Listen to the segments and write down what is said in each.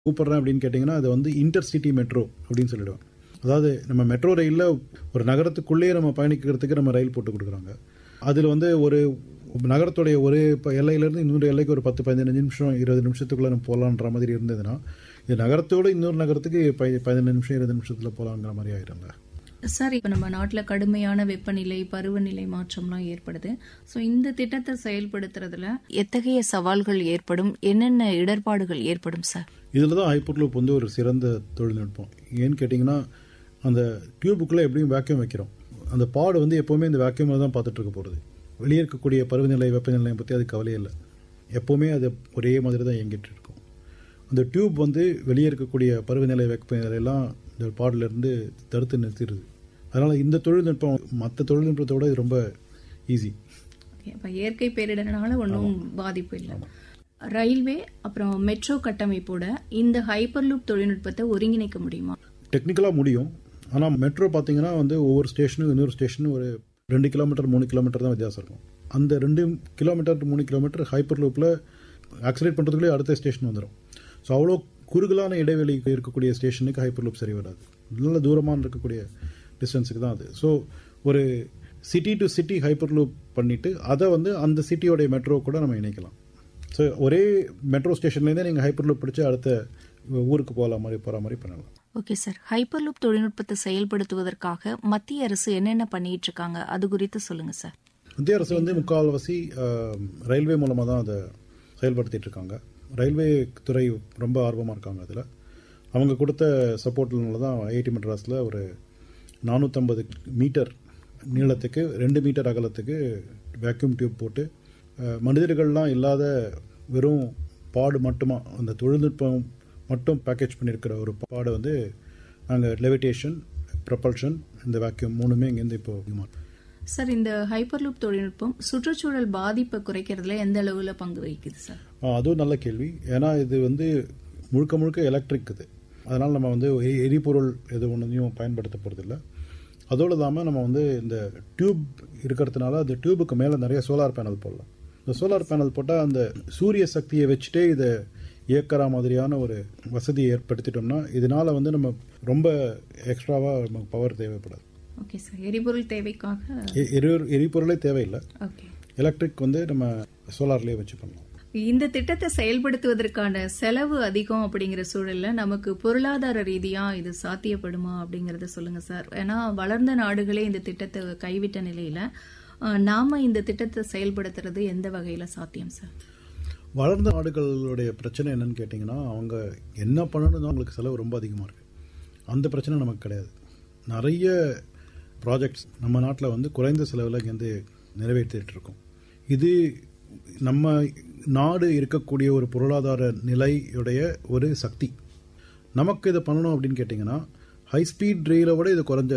கூப்பிடுறேன் அப்படின்னு கேட்டிங்கன்னா அது வந்து இன்டர்சிட்டி மெட்ரோ அப்படின்னு சொல்லிடுவேன் அதாவது நம்ம மெட்ரோ ரயிலில் ஒரு நகரத்துக்குள்ளேயே நம்ம பயணிக்கிறதுக்கு நம்ம ரயில் போட்டு கொடுக்குறாங்க அதில் வந்து ஒரு நகரத்துடைய ஒரு இப்போ எல்லையிலேருந்து இன்னொரு எல்லைக்கு ஒரு பத்து பதினஞ்சு நிமிஷம் இருபது நிமிஷத்துக்குள்ளே நம்ம போகலான்ற மாதிரி இருந்ததுன்னா இது நகரத்தோட இன்னொரு நகரத்துக்கு ப- பதினஞ்சு நிமிஷம் இருபது நிமிஷத்தில் போகலாங்கிற மாதிரி ஆயிருங்க சார் இப்போ நம்ம நாட்டில் கடுமையான வெப்பநிலை பருவநிலை மாற்றம்லாம் ஏற்படுது ஸோ இந்த திட்டத்தை செயல்படுத்துறதுல எத்தகைய சவால்கள் ஏற்படும் என்னென்ன இடர்பாடுகள் ஏற்படும் சார் இதில் தான் ஹைப்பர்லூப் வந்து ஒரு சிறந்த தொழில்நுட்பம் ஏன்னு கேட்டிங்கன்னா அந்த டியூபுக்குள்ளே எப்படியும் வேக்யூம் வைக்கிறோம் அந்த பாடு வந்து எப்போவுமே இந்த வேக்யூமில் தான் பார்த்துட்டு இருக்க போகிறது வெளியே இருக்கக்கூடிய பருவநிலை வெப்பநிலையை பற்றி அது கவலையே இல்லை எப்போவுமே அது ஒரே மாதிரி தான் இயங்கிட்டு இருக்கும் அந்த டியூப் வந்து வெளியே இருக்கக்கூடிய பருவநிலை வெப்பநிலையெல்லாம் இந்த பாடிலிருந்து தடுத்து நிறுத்திடுது அதனால் இந்த தொழில்நுட்பம் மற்ற தொழில்நுட்பத்தோட இது ரொம்ப ஈஸி இப்போ இயற்கை பேரிடர்னால ஒன்றும் பாதிப்பு இல்லை ரயில்வே அப்புறம் மெட்ரோ கட்டமைப்போட இந்த ஹைப்பர்லூப் தொழில்நுட்பத்தை ஒருங்கிணைக்க முடியுமா டெக்னிக்கலாக முடியும் ஆனால் மெட்ரோ பார்த்தீங்கன்னா வந்து ஒவ்வொரு ஸ்டேஷனும் இன்னொரு ஸ்டேஷனும் ஒரு ரெண்டு கிலோமீட்டர் மூணு கிலோமீட்டர் தான் வித்தியாசம் இருக்கும் அந்த ரெண்டு கிலோமீட்டர் மூணு கிலோமீட்டர் ஹைப்பர் லூப்பில் ஆக்சிலேட் பண்ணுறதுக்குள்ளே அடுத்த ஸ்டேஷன் வந்துடும் ஸோ அவ்வளோ குறுகலான இடைவெளி இருக்கக்கூடிய ஸ்டேஷனுக்கு ஹைப்பர் லூப் சரி வராது நல்ல தூரமான இருக்கக்கூடிய டிஸ்டன்ஸுக்கு தான் அது ஸோ ஒரு city to city hyperloop பண்ணிட்டு அதை வந்து அந்த சிட்டியோடைய மெட்ரோ கூட நம்ம இணைக்கலாம் ஸோ ஒரே மெட்ரோ ஸ்டேஷன்லேருந்தே நீங்கள் ஹைப்பர் லூப் பிடிச்சி அடுத்த ஊருக்கு போகலாம் மாதிரி போகிற மாதிரி பண்ணலாம் ஓகே சார் ஹைப்பர்லூப் தொழில்நுட்பத்தை செயல்படுத்துவதற்காக மத்திய அரசு என்னென்ன பண்ணிட்டு இருக்காங்க அது குறித்து சொல்லுங்க சார் மத்திய அரசு வந்து முக்கால்வாசி அஹ், ரயில்வே மூலமாக தான் அதை செயல்படுத்திட்டு இருக்காங்க ரயில்வே துறை ரொம்ப ஆர்வமாக இருக்காங்க அதில் அவங்க கொடுத்த சப்போர்ட்னால தான் ஐஐடி மெட்ராஸில் ஒரு நானூற்றம்பது மீட்டர் நீளத்துக்கு ரெண்டு மீட்டர் அகலத்துக்கு வேக்யூம் டியூப் போட்டு அஹ், மனிதர்கள்லாம் இல்லாத வெறும் பாடு மட்டுமா அந்த தொழில்நுட்பம் மட்டும் பேக்கேஜ் பண்ணியிருக்கிற ஒரு பாடு வந்து நாங்கள் லெவிடேஷன் ப்ரப்பல்ஷன் இந்த வேக்யூம் மூணுமே இங்கேருந்து இப்போ மாட்டோம் சார் இந்த ஹைப்பர்லூப் தொழில்நுட்பம் சுற்றுச்சூழல் பாதிப்பை குறைக்கிறதுல எந்த அளவுல பங்கு வகிக்குது சார் ஆ, அதுவும் நல்ல கேள்வி ஏன்னா இது வந்து முழுக்க முழுக்க எலக்ட்ரிக் இது அதனால் நம்ம வந்து எ- எரிபொருள் எது ஒன்றையும் பயன்படுத்த போகிறதில்ல அதோடு இல்லாமல் நம்ம வந்து இந்த டியூப் இருக்கிறதுனால அந்த டியூபுக்கு மேலே நிறைய சோலார் பேனல் போடலாம் இந்த சோலார் பேனல் போட்டால் அந்த சூரிய சக்தியை வச்சுட்டே இதை இயக்கிற மாதிரியான ஒரு வசதியை ஏற்படுத்திட்டோம்னா இதனால வந்து நம்ம ரொம்ப எக்ஸ்ட்ராவாக நமக்கு பவர் தேவைப்படாது ஓகே சார் எரிபொருள் தேவைக்காக எ- எரி- எரிபொருளே தேவையில்லை ஓகே எலக்ட்ரிக் வந்து நம்ம சோலார்லேயே வச்சு பண்ணலாம் இந்த திட்டத்தை செயல்படுத்துவதற்கான செலவு அதிகம் அப்படிங்கிற சூழல்ல நமக்கு பொருளாதார ரீதியா இது சாத்தியப்படுமா அப்படிங்கறத சொல்லுங்க சார் ஏன்னா வளர்ந்த நாடுகளே இந்த திட்டத்தை கைவிட்ட நிலையில அஹ், நாம இந்த திட்டத்தை செயல்படுத்துறது எந்த வகையில சாத்தியம் சார் வளர்ந்த நாடுகளுடைய பிரச்சனை என்னன்னு கேட்டிங்கன்னா அவங்க என்ன பண்ணணும்னு அவங்களுக்கு செலவு ரொம்ப அதிகமாக இருக்குது அந்த பிரச்சனை நமக்கு கிடையாது நிறைய ப்ராஜெக்ட்ஸ் நம்ம நாட்டில் வந்து குறைந்த செலவில் இங்கேருந்து நிறைவேற்றிட்டு இருக்கோம் இது நம்ம நாடு இருக்கக்கூடிய ஒரு பொருளாதார நிலையுடைய ஒரு சக்தி நமக்கு இதை பண்ணணும் அப்படின்னு கேட்டிங்கன்னா ஹை ஸ்பீட் ரயிலை விட இது குறைஞ்ச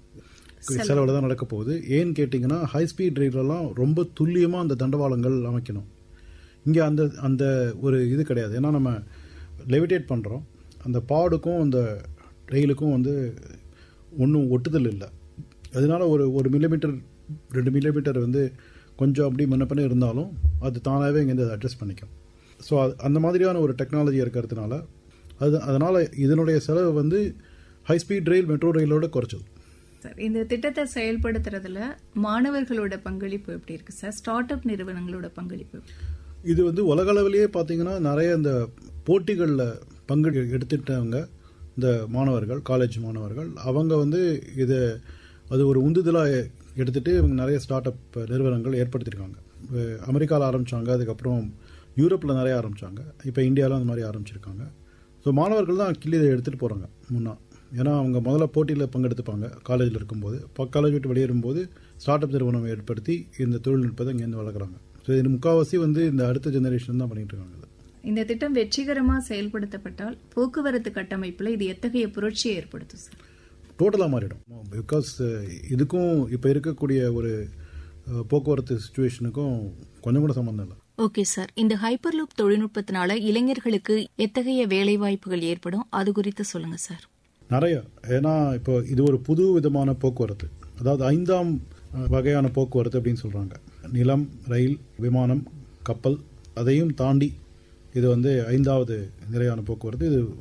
செலவில் தான் நடக்க போகுது ஏன்னு கேட்டிங்கன்னா ஹை ஸ்பீட் ரயிலெல்லாம் ரொம்ப துல்லியமாக அந்த தண்டவாளங்கள் அமைக்கணும் இங்கே அந்த அந்த ஒரு இது கிடையாது ஏன்னா நம்ம லெவிடேட் பண்ணுறோம் அந்த பாடுக்கும் அந்த ரயிலுக்கும் வந்து ஒன்றும் ஒட்டுதல் இல்லை அதனால ஒரு ஒரு மில்லிமீட்டர் ரெண்டு மில்லிமீட்டர் வந்து கொஞ்சம் அப்படி முன்ன பின்ன இருந்தாலும் அது தானாகவே இங்கேருந்து அதை அட்ஜஸ்ட் பண்ணிக்கும் ஸோ அந்த மாதிரியான ஒரு டெக்னாலஜி இருக்கிறதுனால அது அதனால் இதனுடைய செலவு வந்து ஹை ஸ்பீட் ரயில் மெட்ரோ ரயிலோட குறைச்சது சார் இந்த திட்டத்தை செயல்படுத்துறதுல மாணவர்களோட பங்களிப்பு எப்படி இருக்கு சார் ஸ்டார்ட் அப் நிறுவனங்களோட பங்களிப்பு எப்படி? இது வந்து உலக அளவிலேயே பார்த்தீங்கன்னா நிறைய இந்த போட்டிகளில் பங்கு எடுத்துட்டவங்க இந்த மாணவர்கள் காலேஜ் மாணவர்கள் அவங்க வந்து இதை அது ஒரு உந்துதலாக எடுத்துட்டு இவங்க நிறைய ஸ்டார்ட் அப் நிறுவனங்கள் ஏற்படுத்தியிருக்காங்க அஹ் அமெரிக்காவில் ஆரம்பிச்சாங்க அதுக்கப்புறம் யூரோப்பில் நிறைய ஆரம்பிச்சாங்க இப்போ இந்தியாவில் அந்த மாதிரி ஆரம்பிச்சிருக்காங்க ஸோ மாணவர்கள் தான் கிள்ளி இதை எடுத்துகிட்டு போகிறாங்க முன்னா ஏன்னா அவங்க முதல்ல போட்டியில் பங்கெடுத்துப்பாங்க காலேஜில் இருக்கும்போது காலேஜ் விட்டு வெளியேறும்போது ஸ்டார்ட் அப் நிறுவனம் ஏற்படுத்தி இந்த தொழில்நுட்பத்தை இங்கேருந்து வளர்க்குறாங்க ஸோ இது முக்கால்வாசி வந்து இந்த அடுத்த ஜெனரேஷன் தான் பண்ணிட்டு இருக்காங்க இதை. இந்த திட்டம் வெற்றிகரமா செயல்படுத்தப்பட்டால் போக்குவரத்து கட்டமைப்புல இது எத்தகைய புரட்சியை ஏற்படுத்தும் சார் டோட்டலாக மாறிடும் பிகாஸ் இதுக்கும் இப்போ இருக்கக்கூடிய ஒரு அஹ், போக்குவரத்து சுச்சுவேஷனுக்கும் கொஞ்சம் கூட சம்மந்தம் இல்லை ஓகே சார் இந்த ஹைப்பர்லூப் தொழில்நுட்பத்தினால இளைஞர்களுக்கு எத்தகைய வேலை வாய்ப்புகள் ஏற்படும் அது குறித்து சொல்லுங்க சார் நிறைய ஏன்னா இப்போ இது ஒரு புது விதமான போக்குவரத்து அதாவது ஐந்தாம் அஹ், வகையான போக்குவரத்து அப்படின்னு சொல்றாங்க நிலம் ரயில் விமானம் கப்பல் அதையும் தாண்டி இது வந்து ஐந்தாவது நிலையான போக்குவரத்து இது